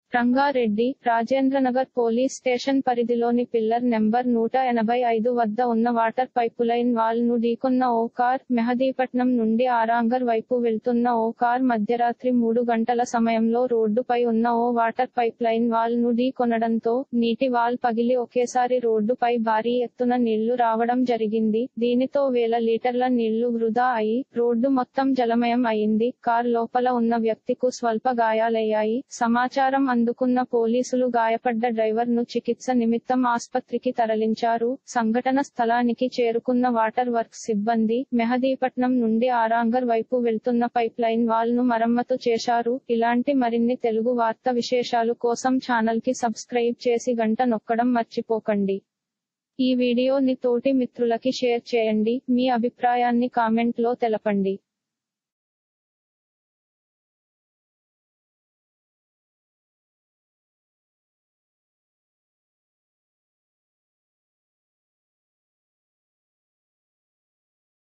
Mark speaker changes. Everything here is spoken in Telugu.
Speaker 1: రంగారెడ్డి రాజేంద్రనగర్ పోలీస్ స్టేషన్ పరిధిలోని పిల్లర్ నెంబర్ నూట ఎనభై ఐదు వద్ద ఉన్న వాటర్ పైపులైన్ వాల్ ను ఢీకొన్న ఓ కార్ మెహదీపట్నం నుండి ఆరాంగర్ వైపు వెళ్తున్న ఓ కార్ మధ్యరాత్రి మూడు గంటల సమయంలో రోడ్డుపై ఉన్న ఓ వాటర్ పైప్లైన్ వాల్ ను ఢీకొనడంతో నీటి వాల్ పగిలి ఒకేసారి రోడ్డుపై భారీ ఎత్తున నీళ్లు రావడం జరిగింది దీనితో వేల లీటర్ల నీళ్లు వృధా అయి రోడ్డు మొత్తం జలమయం అయింది కార్ లోపల ఉన్న వ్యక్తికు స్వల్ప గాయాలయ్యాయి సమాచారం అందుకున్న పోలీసులు గాయపడ్డ డ్రైవర్ ను చికిత్స నిమిత్తం ఆస్పత్రికి తరలించారు సంఘటన స్థలానికి చేరుకున్న వాటర్ వర్క్స్ సిబ్బంది మెహదీపట్నం నుండి ఆరాంగర్ వైపు వెళ్తున్న పైప్ లైన్ వాల్ ను మరమ్మతు చేశారు ఇలాంటి మరిన్ని తెలుగు వార్త విశేషాలు కోసం ఛానల్ కి సబ్స్క్రైబ్ చేసి గంట నొక్కడం మర్చిపోకండి ఈ వీడియోని తోటి మిత్రులకి షేర్ చేయండి మీ అభిప్రాయాన్ని కామెంట్ లో తెలపండి